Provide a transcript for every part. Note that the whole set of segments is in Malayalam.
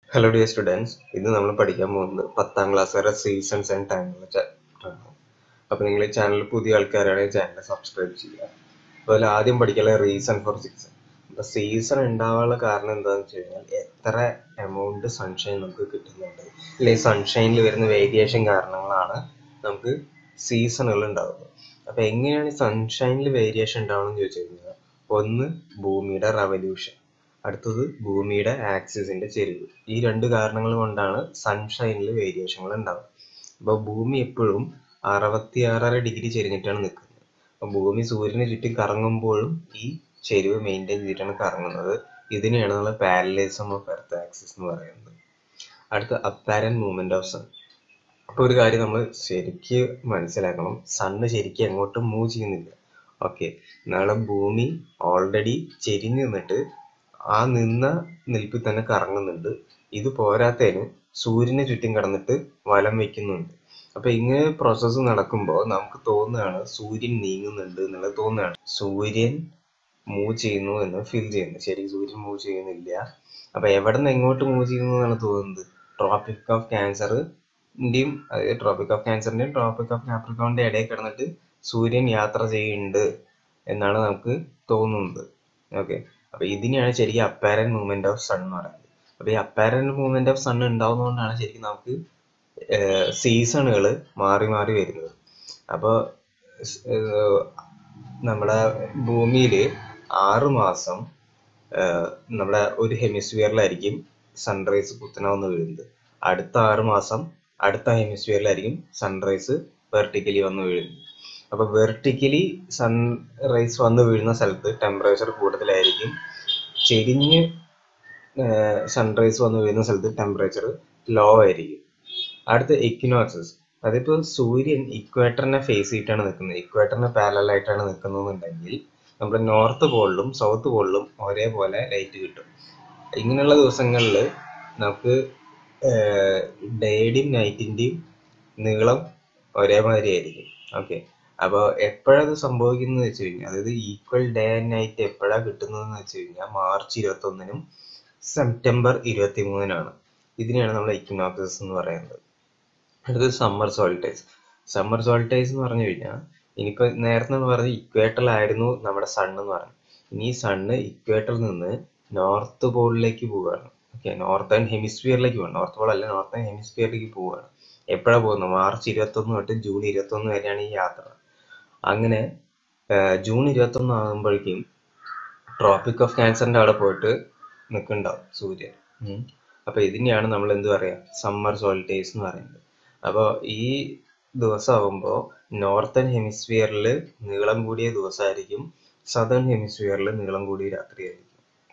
ഹലോ ഡിയർ സ്റ്റുഡൻസ് ഇന്ന് നമ്മൾ പഠിക്കാൻ പോകുന്നത് പത്താം ക്ലാസ് വരെ സീസൺസ് ആൻഡ് ടൈമുള്ള ചാപ്റ്ററാണ് അപ്പോൾ നിങ്ങൾ ഈ ചാനൽ പുതിയ ആൾക്കാരാണെങ്കിൽ ചാനൽ സബ്സ്ക്രൈബ് ചെയ്യുക അപ്പോൾ അതിൽ ആദ്യം പഠിക്കാനുള്ള റീസൺ ഫോർ സീസൺ അപ്പോൾ സീസൺ ഉണ്ടാവാനുള്ള കാരണം എന്താണെന്ന് വെച്ച് കഴിഞ്ഞാൽ എത്ര എമൗണ്ട് സൺഷൈൻ നമുക്ക് കിട്ടുന്നുണ്ട് അല്ലെങ്കിൽ സൺഷൈനിൽ വരുന്ന വേരിയേഷൻ കാരണങ്ങളാണ് നമുക്ക് സീസണുകൾ ഉണ്ടാകുന്നത് അപ്പോൾ എങ്ങനെയാണ് സൺഷൈനിൽ വേരിയേഷൻ ഉണ്ടാവുന്നത് ചോദിച്ചു കഴിഞ്ഞാൽ ഒന്ന് ഭൂമിയുടെ റവല്യൂഷൻ അടുത്തത് ഭൂമിയുടെ ആക്സിസിന്റെ ചെരിവ് ഈ രണ്ട് കാരണങ്ങൾ കൊണ്ടാണ് സൺഷൈനിൽ വേരിയേഷനുകൾ ഉണ്ടാവുക അപ്പോൾ ഭൂമി എപ്പോഴും അറുപത്തി ആറര ഡിഗ്രി ചെരിഞ്ഞിട്ടാണ് നിൽക്കുന്നത് അപ്പോൾ ഭൂമി സൂര്യന് ചുറ്റും കറങ്ങുമ്പോഴും ഈ ചെരിവ് മെയിൻറ്റെയിൻ ചെയ്തിട്ടാണ് കറങ്ങുന്നത് ഇതിനെയാണ് നമ്മൾ പാരലിസം ഓഫ് എർത്ത് ആക്സിസ് എന്ന് പറയുന്നത് അടുത്ത അപ്പാരൻ മൂവ്മെന്റ് ഓഫ് സൺ അപ്പോൾ ഒരു കാര്യം നമ്മൾ ശരിക്ക് മനസ്സിലാക്കണം സണ്ണ് ശരിക്കും എങ്ങോട്ടും മൂവ് ചെയ്യുന്നില്ല ഓക്കെ നാളെ ഭൂമി ഓൾറെഡി ചെരിഞ്ഞ് നിന്നിട്ട് ആ നിന്ന നിൽപ്പിൽ തന്നെ കറങ്ങുന്നുണ്ട് ഇത് പോരാത്തതിന് സൂര്യനെ ചുറ്റും കടന്നിട്ട് വലം വെക്കുന്നുണ്ട് അപ്പൊ ഇങ്ങനെ പ്രോസസ്സ് നടക്കുമ്പോൾ നമുക്ക് തോന്നുകയാണ് സൂര്യൻ നീങ്ങുന്നുണ്ട് എന്നുള്ളത് തോന്നുകയാണ് സൂര്യൻ മൂവ് ചെയ്യുന്നു എന്ന് ഫീൽ ചെയ്യുന്നു ശരിക്കും സൂര്യൻ മൂവ് ചെയ്യുന്നില്ല അപ്പൊ എവിടെ നിന്ന് എങ്ങോട്ട് മൂവ് ചെയ്യുന്നു എന്നാണ് തോന്നുന്നത് ട്രോപ്പിക് ഓഫ് ക്യാൻസറിന്റെയും അതായത് ട്രോപ്പിക് ഓഫ് ക്യാൻസറിന്റെയും ട്രോപ്പിക് ഓഫ് കാപ്രിക്കോണിന്റെ ഇടയിൽ കിടന്നിട്ട് സൂര്യൻ യാത്ര ചെയ്യുന്നുണ്ട് എന്നാണ് നമുക്ക് തോന്നുന്നത് ഓക്കെ അപ്പൊ ഇതിനെയാണ് ശരിക്കും അപ്പാരന്റ് മൂവ്മെന്റ് ഓഫ് സൺ എന്ന് പറയുന്നത് അപ്പൊ ഈ അപ്പാരന്റ് മൂവ്മെന്റ് ഓഫ് സൺ ഉണ്ടാവുന്നതുകൊണ്ടാണ് ശരിക്കും നമുക്ക് സീസണുകൾ മാറി മാറി വരുന്നത് അപ്പോൾ നമ്മുടെ ഭൂമിയിൽ ആറ് മാസം നമ്മുടെ ഒരു ഹെമിസ്ഫിയറിലായിരിക്കും സൺറൈസ് കുത്തനെ വന്ന് വീഴുന്നത് അടുത്ത ആറ് മാസം അടുത്ത ഹെമിസ്ഫിയറിലായിരിക്കും സൺറൈസ് വെർട്ടിക്കലി വന്ന് വീഴുന്നത് അപ്പൊ വെർട്ടിക്കലി സൺറൈസ് വന്ന് വീഴുന്ന സ്ഥലത്ത് ടെമ്പറേച്ചർ കൂടുതലായിരിക്കും ചെരിഞ്ഞ് സൺറൈസ് വന്ന് വീഴുന്ന സ്ഥലത്ത് ടെമ്പറേച്ചർ ലോ ആയിരിക്കും അടുത്ത ഇക്വിനോക്സസ് അതിപ്പോ സൂര്യൻ ഇക്വേറ്ററിനെ ഫേസ് ചെയ്തിട്ടാണ് നിൽക്കുന്നത് ഇക്വേറ്ററിന് പാരലൽ ആയിട്ടാണ് നിൽക്കുന്നതെന്നുണ്ടെങ്കിൽ നമ്മുടെ നോർത്ത് പോളിലും സൗത്ത് പോളിലും ഒരേപോലെ ലൈറ്റ് കിട്ടും ഇങ്ങനെയുള്ള ദിവസങ്ങളിൽ നമുക്ക് ഡേയുടെയും നൈറ്റിന്റെയും നീളം ഒരേമാതിരി ആയിരിക്കും ഓക്കെ അപ്പോൾ എപ്പോഴത് സംഭവിക്കുന്നത് വെച്ച് കഴിഞ്ഞാൽ അതായത് ഈക്വൽ ഡേ ആൻഡ് നൈറ്റ് എപ്പോഴാണ് കിട്ടുന്നതെന്ന് വെച്ച് കഴിഞ്ഞാൽ മാർച്ച് ഇരുപത്തി ഒന്നിനും സെപ്റ്റംബർ ഇരുപത്തി മൂന്നിനാണ് ഇതിനെയാണ് നമ്മൾ ഇക്വിനോക്സസ് എന്ന് പറയുന്നത് അടുത്തത് സമ്മർ സോൾട്ടേസ് സമ്മർ സോൾട്ടേസ് എന്ന് പറഞ്ഞു കഴിഞ്ഞാൽ ഇനിയിപ്പോ നേരത്തെ എന്ന് പറഞ്ഞ ഇക്വേറ്ററിലായിരുന്നു നമ്മുടെ സൺ എന്ന് പറഞ്ഞു ഇനി ഈ സണ്ണ് ഇക്വേറ്ററിൽ നിന്ന് നോർത്ത് പോളിലേക്ക് പോവുകയാണ് ഓക്കെ നോർത്തേൺ ഹെമിസ്ഫിയറിലേക്ക് പോകണം നോർത്ത് പോൾ അല്ല നോർത്തേൺ ഹെമിസ്ഫിയറിലേക്ക് പോവുകയാണ് എപ്പോഴാണ് പോകുന്നത് മാർച്ച് ഇരുപത്തൊന്ന് തൊട്ട് ജൂൺ ഇരുപത്തൊന്ന് വരെയാണ് ഈ യാത്ര അങ്ങനെ ജൂൺ ഇരുപത്തൊന്ന് ആകുമ്പോഴേക്കും ട്രോപ്പിക് ഓഫ് ക്യാൻസറിന്റെ അവിടെ പോയിട്ട് നിൽക്കുന്നുണ്ടാവും സൂര്യൻ അപ്പൊ ഇതിനെയാണ് നമ്മൾ എന്ത് പറയാ സമ്മർ സോൾട്ടേസ് എന്ന് പറയുന്നത് അപ്പോൾ ഈ ദിവസം ആകുമ്പോൾ നോർത്തേൺ ഹെമിസ്ഫിയറിൽ നീളം കൂടിയ ദിവസമായിരിക്കും സദേൺ ഹെമിസ്ഫിയറിൽ നീളം കൂടിയ രാത്രിയായിരിക്കും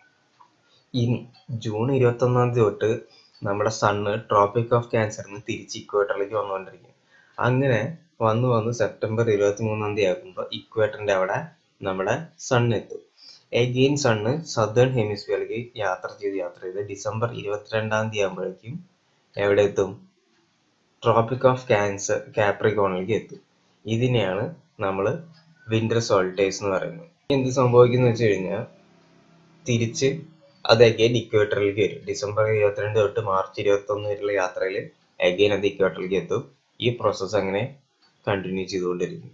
ഇനി ജൂൺ ഇരുപത്തി ഒന്നാം തീയതി തൊട്ട് നമ്മുടെ സണ്ണ് ട്രോപ്പിക് ഓഫ് ക്യാൻസറിന് തിരിച്ച് ഇക്വേറ്ററിലേക്ക് വന്നുകൊണ്ടിരിക്കും അങ്ങനെ വന്ന് വന്ന് സെപ്റ്റംബർ ഇരുപത്തി മൂന്നാം തീയതി ആകുമ്പോൾ ഇക്വേറ്ററിന്റെ അവിടെ നമ്മുടെ സൺ എത്തും എഗെയിൻ സണ്ണ് സദേൺ ഹെമിസ്ഫിയറിലേക്ക് യാത്ര ചെയ്ത് യാത്ര ചെയ്ത് ഡിസംബർ ഇരുപത്തിരണ്ടാം തീയതി ആകുമ്പോഴേക്കും എവിടെ എത്തും ട്രോപ്പിക് ഓഫ് ക്യാൻസർ കാപ്രിക്കോണിലേക്ക് എത്തും ഇതിനെയാണ് നമ്മൾ വിന്റർ സോൾട്ടേസ് എന്ന് പറയുന്നത് എന്ത് സംഭവിക്കുന്നു വെച്ച് കഴിഞ്ഞാൽ തിരിച്ച് അത് അഗെയിൻ ഇക്വേറ്ററിലേക്ക് വരും ഡിസംബർ ഇരുപത്തിരണ്ട് തൊട്ട് മാർച്ച് ഇരുപത്തി ഒന്ന് വരെയുള്ള യാത്രയിൽ അഗെയിൻ അത് ഇക്വേറ്ററിലേക്ക് എത്തും ഈ പ്രോസസ്സ് അങ്ങനെ കണ്ടിന്യൂ ചെയ്തുകൊണ്ടിരിക്കും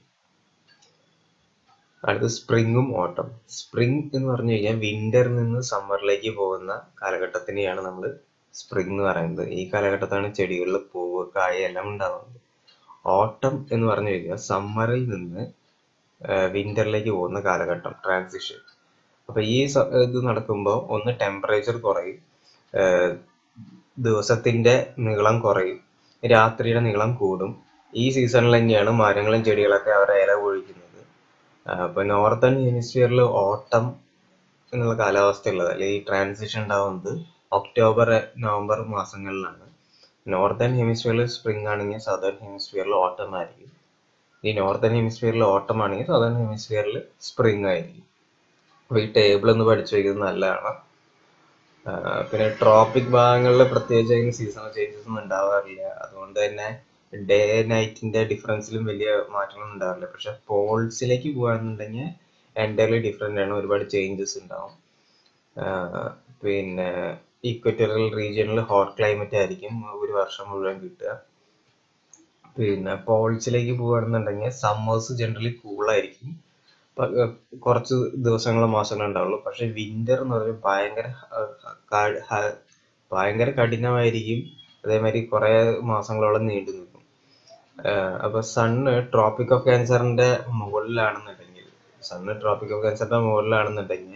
അടുത്ത സ്പ്രിങ്ങും ഓട്ടം സ്പ്രിംഗ് എന്ന് പറഞ്ഞു കഴിഞ്ഞാൽ വിന്ററിൽ നിന്ന് സമ്മറിലേക്ക് പോകുന്ന കാലഘട്ടത്തിനെയാണ് നമ്മൾ സ്പ്രിംഗ് എന്ന് പറയുന്നത് ഈ കാലഘട്ടത്താണ് ചെടികളിൽ പൂവ് കായ എല്ലാം ഉണ്ടാവുന്നത് ഓട്ടം എന്ന് പറഞ്ഞു കഴിഞ്ഞാൽ സമ്മറിൽ നിന്ന് വിന്ററിലേക്ക് പോകുന്ന കാലഘട്ടം ട്രാൻസിഷൻ അപ്പൊ ഈ ഇത് നടക്കുമ്പോൾ ഒന്ന് ടെമ്പറേച്ചർ കുറയും ദിവസത്തിന്റെ നീളം കുറയും രാത്രിയുടെ നീളം കൂടും ഈ സീസണിൽ തന്നെയാണ് മരങ്ങളും ചെടികളൊക്കെ അവരുടെ ഇല പൊഴിക്കുന്നത് അപ്പൊ നോർത്തേൺ ഹെമിസ്ഫിയറിൽ ഓട്ടം എന്നുള്ള കാലാവസ്ഥ ഉള്ളത് അല്ലെങ്കിൽ ഈ ട്രാൻസിഷൻ ഉണ്ടാവുന്നത് ഒക്ടോബർ നവംബർ മാസങ്ങളിലാണ് നോർത്തേൺ ഹെമിസ്ഫിയറിൽ സ്പ്രിംഗ് ആണെങ്കിൽ സദേൺ ഹെമിസ്ഫിയറിൽ ഓട്ടം ആയിരിക്കും ഈ നോർത്തേൺ ഹെമിസ്ഫിയറിൽ ഓട്ടം ആണെങ്കിൽ സദേൺ ഹെമിസ്ഫിയറിൽ സ്പ്രിംഗ് ആയിരിക്കും അപ്പൊ ഈ ടേബിൾ ഒന്ന് പഠിച്ചു വയ്ക്കുന്നത് നല്ലതാണ് പിന്നെ ട്രോപ്പിക് ഭാഗങ്ങളിൽ പ്രത്യേകിച്ച് അതിന് സീസണൽ ചേഞ്ചസ് ഒന്നും ഉണ്ടാവാറില്ല അതുകൊണ്ട് തന്നെ ഡേ നൈറ്റിന്റെ ഡിഫറൻസിലും വലിയ മാറ്റങ്ങളൊന്നും ഉണ്ടാവില്ല പക്ഷെ പോൾസിലേക്ക് പോകുകയാണെന്നുണ്ടെങ്കിൽ എൻ്റയർലി ഡിഫറെൻ്റ് ആണ് ഒരുപാട് ചേഞ്ചസ് ഉണ്ടാവും പിന്നെ ഇക്വറ്റോറിയൽ റീജിയനിൽ ഹോട്ട് ക്ലൈമറ്റ് ആയിരിക്കും ഒരു വർഷം മുഴുവൻ കിട്ടുക പിന്നെ പോൾസിലേക്ക് പോവുകയാണെന്നുണ്ടെങ്കിൽ സമ്മേഴ്സ് ജനറലി കൂളായിരിക്കും കുറച്ച് ദിവസങ്ങളോ മാസങ്ങളോ ഉണ്ടാവുള്ളൂ പക്ഷെ വിന്റർ എന്ന് പറയുന്നത് ഭയങ്കര ഹ- ക- ഹ- ഭയങ്കര കഠിനമായിരിക്കും അതേമാതിരി കുറെ മാസങ്ങളോളം നീണ്ടു നിൽക്കും ആഹ് അപ്പൊ സണ്ണ് ട്രോപ്പിക് ഓഫ് ക്യാൻസറിന്റെ മുകളിലാണെന്നുണ്ടെങ്കിൽ സണ്ണ് ട്രോപ്പിക് ഓഫ് ക്യാൻസറിന്റെ മുകളിലാണെന്നുണ്ടെങ്കിൽ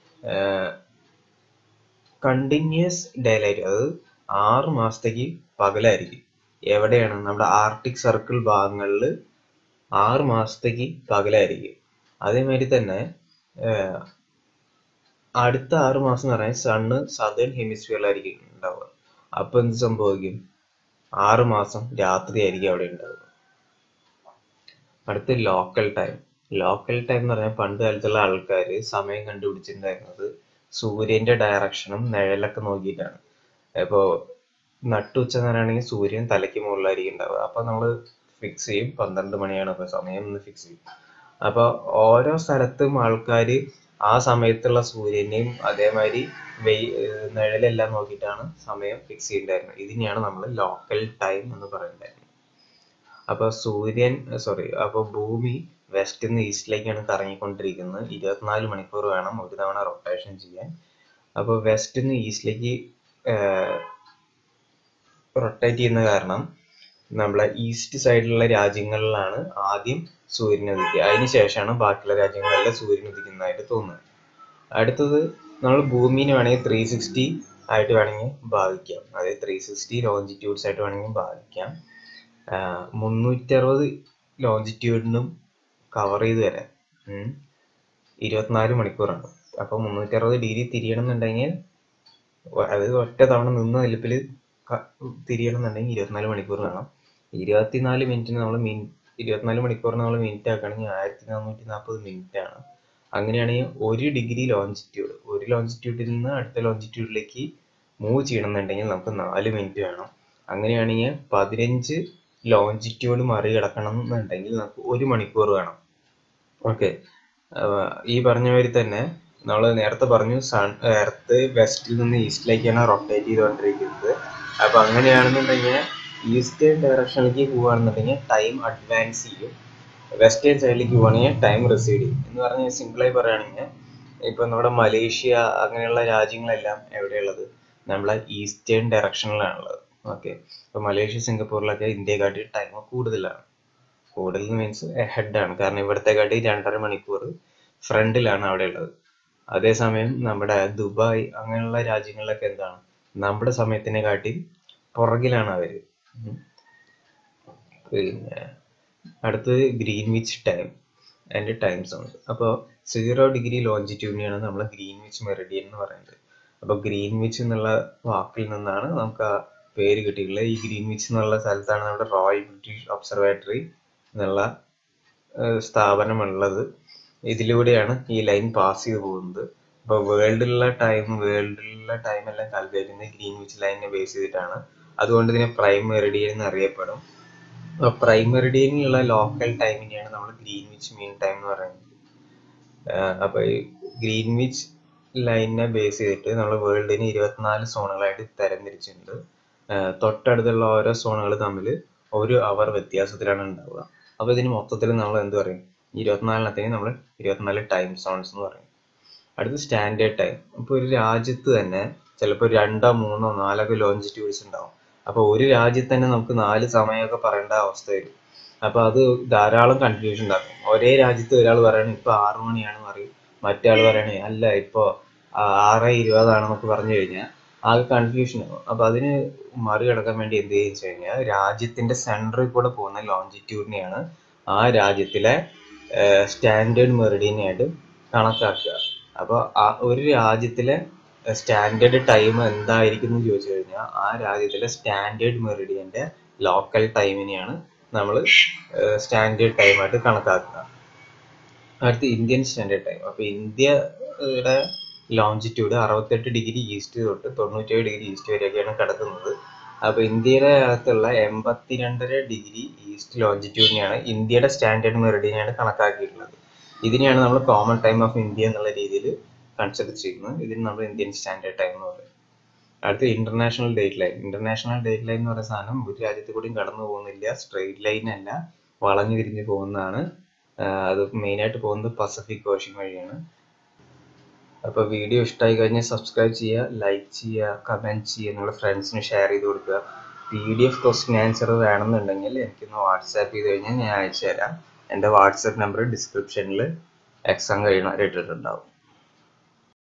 കണ്ടിന്യൂസ് ഡേ ലൈറ്റ് അത് ആറ് മാസത്തേക്ക് പകലായിരിക്കും എവിടെയാണ് നമ്മുടെ ആർട്ടിക് സർക്കിൾ ഭാഗങ്ങളിൽ ആറ് മാസത്തേക്ക് പകലായിരിക്കും അതേമാതിരി തന്നെ ആഹ് അടുത്ത ആറ് മാസം എന്ന് പറയാൻ സണ്ണ് സദേൺ ഹെമിസ്ഫിയറിലായിരിക്കും ഉണ്ടാവുക അപ്പൊ എന്ത് സംഭവിക്കും ആറ് മാസം രാത്രി ആയിരിക്കും അവിടെ ഉണ്ടാവുക അടുത്ത ലോക്കൽ ടൈം ലോക്കൽ ടൈം എന്ന് പറഞ്ഞാൽ പണ്ട് കാലത്തുള്ള ആൾക്കാർ സമയം കണ്ടുപിടിച്ചിട്ടുണ്ടായിരുന്നത് സൂര്യന്റെ ഡയറക്ഷനും നിഴലൊക്കെ നോക്കിയിട്ടാണ് ഇപ്പോ നട്ടുച്ച നേരമാണെങ്കിൽ സൂര്യൻ തലയ്ക്ക് മുകളിലായിരിക്കും ഉണ്ടാവുക അപ്പൊ നമ്മൾ ഫിക്സ് ചെയ്യും പന്ത്രണ്ട് മണിയാണ് അപ്പൊ സമയം എന്ന് ഫിക്സ് ചെയ്യും അപ്പൊ ഓരോ സ്ഥലത്തും ആൾക്കാർ ആ സമയത്തുള്ള സൂര്യനെയും അതേമാതിരി വെയി ഏർ നിഴലെല്ലാം നോക്കിയിട്ടാണ് സമയം ഫിക്സ് ചെയ്തിട്ടുണ്ടായിരുന്നത് ഇതിനെയാണ് നമ്മൾ ലോക്കൽ ടൈം എന്ന് പറയുന്നത് അപ്പൊ സൂര്യൻ സോറി അപ്പൊ ഭൂമി വെസ്റ്റ് നിന്ന് ഈസ്റ്റിലേക്കാണ് കറങ്ങിക്കൊണ്ടിരിക്കുന്നത് ഇരുപത്തിനാല് മണിക്കൂർ വേണം ഒരു തവണ റൊട്ടേഷൻ ചെയ്യാൻ അപ്പൊ വെസ്റ്റ് നിന്ന് ഈസ്റ്റിലേക്ക് റൊട്ടേറ്റ് ചെയ്യുന്ന കാരണം നമ്മളെ ഈസ്റ്റ് സൈഡിലുള്ള രാജ്യങ്ങളിലാണ് ആദ്യം സൂര്യൻ ഉദിക്കുക അതിന് ശേഷമാണ് ബാക്കിയുള്ള രാജ്യങ്ങളിൽ സൂര്യൻ ഉദിക്കുന്നതായിട്ട് തോന്നുന്നത് അടുത്തത് നമ്മൾ ഭൂമിനെ വേണമെങ്കിൽ ത്രീ സിക്സ്റ്റി ആയിട്ട് വേണമെങ്കിൽ ഭാഗിക്കാം അതായത് ത്രീ സിക്സ്റ്റി ലോഞ്ചിറ്റ്യൂഡ്സ് ആയിട്ട് വേണമെങ്കിൽ ഭാഗിക്കാം മുന്നൂറ്ററുപത് ലോഞ്ചിറ്റ്യൂഡിനും കവർ ചെയ്ത് തരാം ഉം. ഇരുപത്തിനാല് മണിക്കൂറാണ് അപ്പൊ മുന്നൂറ്ററുപത് ഡിഗ്രി തിരിയണമെന്നുണ്ടെങ്കിൽ ഒ- അതായത് ഒറ്റ തവണ നിന്ന നിലപ്പിൽ തിരിയണമെന്നുണ്ടെങ്കിൽ ഇരുപത്തിനാല് മണിക്കൂർ വേണം ഇരുപത്തിനാല് മിനിറ്റിന് നമ്മൾ മിൻ ഇരുപത്തിനാല് മണിക്കൂറിന് നമ്മൾ മിനിറ്റ് ആക്കുകയാണെങ്കിൽ ആയിരത്തി നാനൂറ്റി നാൽപ്പത് മിനിറ്റ് ആണ് അങ്ങനെയാണെങ്കിൽ ഒരു ഡിഗ്രി ലോഞ്ചിറ്റ്യൂഡ് ഒരു ലോഞ്ചിറ്റ്യൂഡിൽ നിന്ന് അടുത്ത ലോഞ്ചിറ്റ്യൂഡിലേക്ക് മൂവ് ചെയ്യണമെന്നുണ്ടെങ്കിൽ നമുക്ക് നാല് മിനിറ്റ് വേണം അങ്ങനെയാണെങ്കിൽ പതിനഞ്ച് ലോഞ്ചിറ്റ്യൂഡ് മറികടക്കണം എന്നുണ്ടെങ്കിൽ നമുക്ക് ഒരു മണിക്കൂർ വേണം ഓക്കെ ഈ പറഞ്ഞ മാതിരി തന്നെ നമ്മൾ നേരത്തെ പറഞ്ഞു സൺ എർത്ത് വെസ്റ്റിൽ നിന്ന് ഈസ്റ്റിലേക്കാണ് റൊട്ടേറ്റ് ചെയ്തുകൊണ്ടിരിക്കുന്നത് അപ്പൊ അങ്ങനെയാണെന്നുണ്ടെങ്കിൽ ഈസ്റ്റേൺ ഡയറക്ഷനിലേക്ക് പോവുകയാണെന്നുണ്ടെങ്കിൽ ടൈം അഡ്വാൻസ് ചെയ്യും വെസ്റ്റേൺ സൈഡിലേക്ക് പോവുകയാണെങ്കിൽ ടൈം റിസീഡ് ചെയ്യും എന്ന് പറഞ്ഞാൽ സിമ്പിളായി പറയുകയാണെങ്കിൽ ഇപ്പൊ നമ്മുടെ മലേഷ്യ അങ്ങനെയുള്ള രാജ്യങ്ങളെല്ലാം എവിടെയുള്ളത് നമ്മളെ ഈസ്റ്റേൺ ഡയറക്ഷനിലാണുള്ളത് ഓക്കെ ഇപ്പൊ മലേഷ്യ സിംഗപ്പൂരിലൊക്കെ ഇന്ത്യയെക്കാട്ടി ടൈം കൂടുതലാണ് കൂടുതൽ മീൻസ് ഹെഡ് ആണ് കാരണം ഇവിടത്തെക്കാട്ടി രണ്ടര മണിക്കൂർ ഫ്രണ്ടിലാണ് അവിടെ ഉള്ളത് അതേസമയം നമ്മുടെ ദുബായ് അങ്ങനെയുള്ള രാജ്യങ്ങളിലൊക്കെ എന്താണ് നമ്മുടെ സമയത്തിനെ കാട്ടി പുറകിലാണ് അവര് ഉം. പിന്നെ അടുത്തത് Greenwich time and time zones അപ്പോൾ സീറോ ഡിഗ്രി ലോഞ്ചിറ്റ്യൂഡിനെയാണ് നമ്മൾ ഗ്രീൻവിച്ച് മെറിഡിയൻ എന്ന് പറയുന്നത് അപ്പോൾ ഗ്രീൻവിച്ച് എന്നുള്ള വാക്കിൽ നിന്നാണ് നമുക്ക് ആ പേര് കിട്ടിയിട്ടുള്ളത് ഈ ഗ്രീൻവിച്ച് എന്നുള്ള സ്ഥലത്താണ് നമ്മുടെ റോയൽ ബ്രിട്ടീഷ് ഒബ്സർവേറ്ററി എന്നുള്ള ഏഹ് സ്ഥാപനമുള്ളത് ഇതിലൂടെയാണ് ഈ ലൈൻ പാസ് ചെയ്ത് പോകുന്നത് അപ്പോൾ വേൾഡിലുള്ള ടൈം വേൾഡിലുള്ള ടൈം എല്ലാം കാൽക്കുലേറ്റ് ചെയ്യുന്നത് ഗ്രീൻവിച്ച് ലൈനിനെ ബേസ് ചെയ്തിട്ടാണ് അതുകൊണ്ട് ഇതിനെ പ്രൈം മെറിഡിയൻ എന്ന് അറിയപ്പെടും അപ്പോൾ പ്രൈം മെറിഡിയനിലുള്ള ലോക്കൽ ടൈമിനെയാണ് നമ്മൾ ഗ്രീൻവിച്ച് മീൻ ടൈം എന്ന് പറയുന്നത് ആഹ് അപ്പൊ ഈ ഗ്രീൻവിച്ച് ലൈനിനെ ബേസ് ചെയ്തിട്ട് നമ്മൾ വേൾഡിനെ ഇരുപത്തിനാല് സോണുകളായിട്ട് തരംതിരിച്ചിട്ടുണ്ട് ആഹ് തൊട്ടടുത്തുള്ള ഓരോ സോണുകൾ തമ്മിൽ ഒരു അവർ വ്യത്യാസത്തിലാണ് ഉണ്ടാവുക അപ്പൊ ഇതിന് മൊത്തത്തിൽ നമ്മൾ എന്ത് പറയും ഇരുപത്തിനാലിനത്തേക്ക് നമ്മൾ ഇരുപത്തിനാല് ടൈം സോൺസ് എന്ന് പറയും അടുത്ത സ്റ്റാൻഡേർഡ് ടൈം ഇപ്പൊ ഒരു രാജ്യത്ത് തന്നെ ചിലപ്പോൾ രണ്ടോ മൂന്നോ നാലൊക്കെ ലോഞ്ചിറ്റ്യൂഡ്സ് ഉണ്ടാവും അപ്പൊ ഒരു രാജ്യത്ത് തന്നെ നമുക്ക് നാല് സമയമൊക്കെ പറയേണ്ട അവസ്ഥ വരും അപ്പൊ അത് ധാരാളം കൺഫ്യൂഷൻ ഉണ്ടാക്കും ഒരേ രാജ്യത്ത് ഒരാൾ പറയണേ ഇപ്പൊ ആറു മണിയാണെന്ന് പറയും മറ്റേ ആൾ പറയണേ അല്ല ഇപ്പൊ ആ- ആറ് ഇരുപതാണെന്നൊക്കെ പറഞ്ഞു കഴിഞ്ഞാൽ ആകെ കൺഫ്യൂഷൻ ആവും അപ്പൊ അതിന് മറികടക്കാൻ വേണ്ടി എന്ത് ചെയ്യുക വെച്ച് കഴിഞ്ഞാൽ രാജ്യത്തിന്റെ സെൻട്രിൽ കൂടെ പോകുന്ന ലോഞ്ചിറ്റ്യൂഡിനെയാണ് ആ രാജ്യത്തിലെ സ്റ്റാൻഡേർഡ് മെറിഡിയനായിട്ട് കണക്കാക്കുക അപ്പൊ ആ ഒരു രാജ്യത്തിലെ സ്റ്റാൻഡേർഡ് ടൈം എന്തായിരിക്കും എന്ന് ചോദിച്ചു കഴിഞ്ഞാൽ ആ രാജ്യത്തിലെ സ്റ്റാൻഡേർഡ് മെറിഡിയന്റെ ലോക്കൽ ടൈമിനെയാണ് നമ്മൾ സ്റ്റാൻഡേർഡ് ടൈമായിട്ട് കണക്കാക്കുക അടുത്ത് ഇന്ത്യൻ സ്റ്റാൻഡേർഡ് ടൈം അപ്പൊ ഇന്ത്യയുടെ ലോഞ്ചിറ്റ്യൂഡ് അറുപത്തെട്ട് ഡിഗ്രി ഈസ്റ്റ് തൊട്ട് തൊണ്ണൂറ്റേഴ് ഡിഗ്രി ഈസ്റ്റ് വരെയൊക്കെയാണ് കിടക്കുന്നത് അപ്പൊ ഇന്ത്യയുടെ അകത്തുള്ള എൺപത്തിരണ്ടര ഡിഗ്രി ഈസ്റ്റ് ലോഞ്ചിറ്റ്യൂഡിനെയാണ് ഇന്ത്യയുടെ സ്റ്റാൻഡേർഡ് മെറിഡിയനാണ് കണക്കാക്കിയിട്ടുള്ളത് ഇതിനെയാണ് നമ്മൾ കോമൺ ടൈം ഓഫ് ഇന്ത്യ എന്നുള്ള രീതിയിൽ കൺസിഡർ ചെയ്യുന്നത് ഇതിന് നമ്മൾ ഇന്ത്യൻ സ്റ്റാൻഡേർഡ് ടൈം എന്ന് പറയും അടുത്ത international date line international date line എന്ന് പറയുന്ന സാധനം ഒരു രാജ്യത്ത് കൂടിയും കടന്നു പോകുന്നില്ല സ്ട്രെയിറ്റ് ലൈൻ അല്ല വളഞ്ഞു തിരിഞ്ഞ് പോകുന്നതാണ് ആഹ് അത് മെയിൻ ആയിട്ട് പോകുന്നത് പസഫിക് ഓഷ്യൻ വഴിയാണ് അപ്പോൾ വീഡിയോ ഇഷ്ടമായി കഴിഞ്ഞാൽ സബ്സ്ക്രൈബ് ചെയ്യുക ലൈക്ക് ചെയ്യുക കമൻറ്റ് ചെയ്യുക നിങ്ങളുടെ ഫ്രണ്ട്സിന് ഷെയർ ചെയ്ത് കൊടുക്കുക P D F question answer വേണമെന്നുണ്ടെങ്കിൽ എനിക്കൊന്ന് വാട്സാപ്പ് ചെയ്ത് കഴിഞ്ഞാൽ ഞാൻ അയച്ചു തരാം എൻ്റെ വാട്സാപ്പ് നമ്പർ ഡിസ്ക്രിപ്ഷനിൽ എക്സാം കഴിയണ ഇട്ടിട്ടുണ്ടാവും